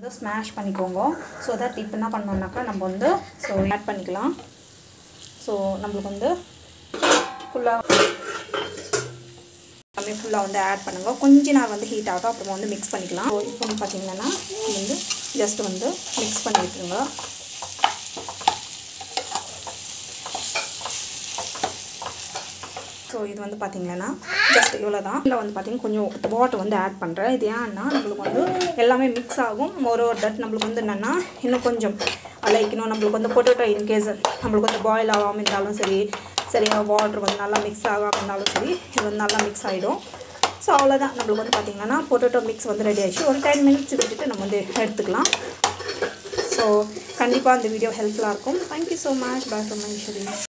வந்து ஸ்மாஷ் பண்ணிக்கோங்க so that இப்போ என்ன பண்ணோம்னாக்கா நம்ம வந்து ஸோ ஆட் பண்ணிக்கலாம் ஸோ நம்மளுக்கு வந்து ஃபுல்லாக எல்லாமே ஃபுல்லாக வந்து ஆட் பண்ணுங்க கொஞ்ச நேரம் வந்து ஹீட் ஆகட்டும் அப்புறமா வந்து மிக்ஸ் பண்ணிக்கலாம் ஸோ இப்போ வந்து பார்த்தீங்கன்னா இது வந்து ஜஸ்ட் வந்து மிக்ஸ் பண்ணி விட்டுருங்க ஸோ இது வந்து பார்த்தீங்கன்னா ஜஸ்ட் இவ்வளோ தான் இதில் வந்து பார்த்தீங்கன்னா கொஞ்சம் வாட்டர் வந்து ஆட் பண்ணுறேன் இது ஏன்னா நம்மளுக்கு வந்து எல்லாமே மிக்ஸ் ஆகும் ஒரு ஒரு தட் நம்மளுக்கு வந்து என்னென்னா இன்னும் கொஞ்சம் லைக் இன்னும் நம்மளுக்கு வந்து பொட்டேட்டோ இன்கேஸ் நம்மளுக்கு வந்து பாயில் ஆகாமல் இருந்தாலும் சரி சரியா வாட்டர் வந்து நல்லா மிக்ஸ் ஆகாமல் இருந்தாலும் சரி இது வந்து நல்லா மிக்ஸ் ஆகிடும் ஸோ அவ்வளோதான் நம்மளுக்கு வந்து பார்த்திங்கன்னா பொட்டேட்டோ மிக்ஸ் வந்து ரெடி ஆகிடுச்சு ஒரு டென் மினிட்ஸ் விட்டுட்டு நம்ம வந்து எடுத்துக்கலாம் ஸோ கண்டிப்பாக இந்த வீடியோ ஹெல்ப்ஃபுல்லாக இருக்கும் thank you so much bye from மைஸ்வரி